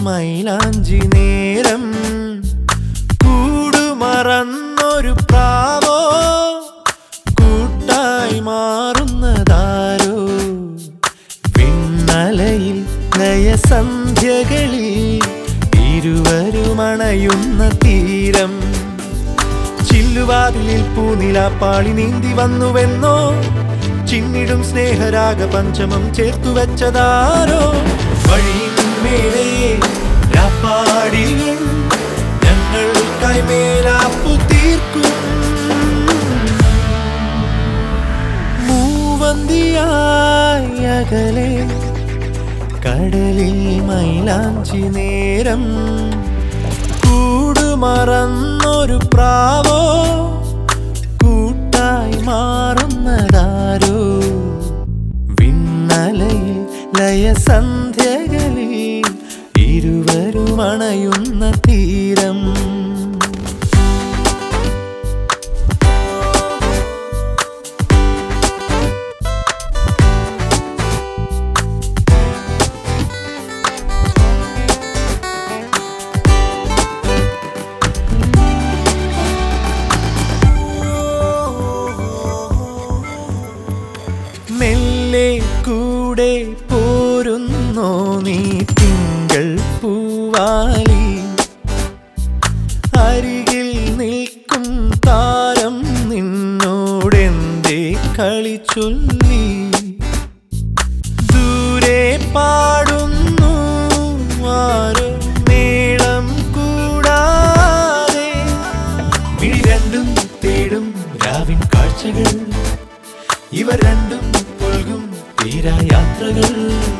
മൈലാഞ്ചി നേരം കൂടുമറന്നൊരു പ്രാവോ കൂട്ടായി മാറുന്നതാരോ പിന്നലയിൽ ലയസന്ധ്യകളിൽ ഇരുവരുമണയുന്ന തീരം ചില്ലുവാതിലിൽ പൂനിലാപ്പാളി നീന്തി വന്നുവെന്നോ ചിന്നിടും സ്നേഹരാഗ പഞ്ചമം ചേർത്തു വെച്ചതാരോ വഴിയിന്മേലെ രാപ്പാടികൾ ഞങ്ങൾക്കായി മേലാപ്പു തീർക്കും മൂവന്തിയായി അകലെ കടലിൽ മൈലാഞ്ചി നേരം കൂടുമറന്നൊരു പ്രാവോ കൂട്ടായി മാറുന്നതാരോ വിണ്ണലയിൽ ലയസന്ധ്യകളിൽ ഇരുവരും അണയുന്ന തീരം മെല്ലെ കൂടെ പോരുന്നോ നീ തിങ്കൾ പൂവാലി അരികിൽ നിൽക്കും താരം നിന്നോടെന്തേ കളി ചൊല്ലി ദൂരെ പാടുന്നു ആരോ മേളം കൂടാതെ മിഴി രണ്ടും തേടും രാവിൻ കാഴ്ചകൾ ഇവർ രണ്ടും പുൽകും തീരായാത്രകൾ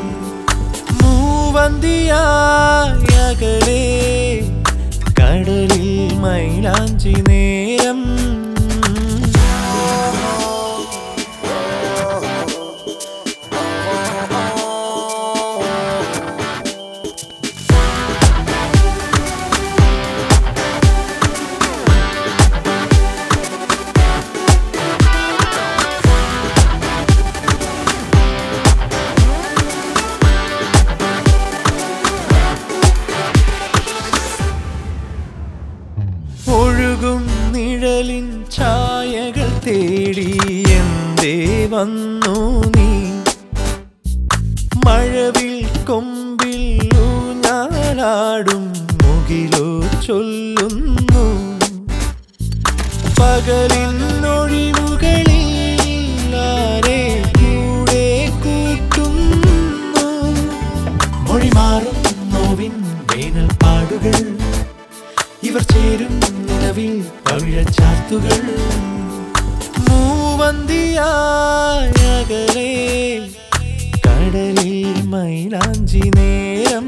മൂവന്തിയായി അകലെ കടലിൽ മൈലാഞ്ചി നേരം ഒഴുകും നിഴലിൻ ഛായകൾ തേടി എന്തേ വന്നു നീ മഴവിൽ കൊമ്പിൽ ഊഞ്ഞാലാടും മുകിലോ ചൊല്ലുന്നു പകലിൻ ഒഴിവുകളിൽ ആരെ കൂടെ കൂട്ടുന്നു മൊഴി മാറും നോവിൻ വേനൽ പാടുകൾ ഇവർ ചേരും നിലവിൽ പവിഴച്ചാർത്തുകൾ മൂവന്തിയായ അകലെ കടലിൽ മൈലാഞ്ചി നേരം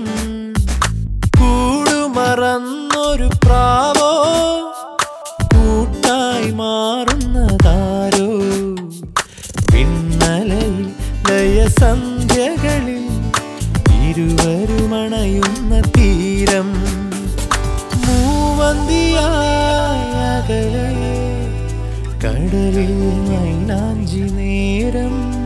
കൂടുമറന്നൊരു പ്രാവോ കൂട്ടായി മാറുന്നതാരോ പിന്നലയിൽ ലയസന്ധ്യകളിൽ ഇരുവരുമണയുന്ന തീരം മൂവന്തിയായ അകലെ കടലിൽ മൈലാഞ്ചി നേരം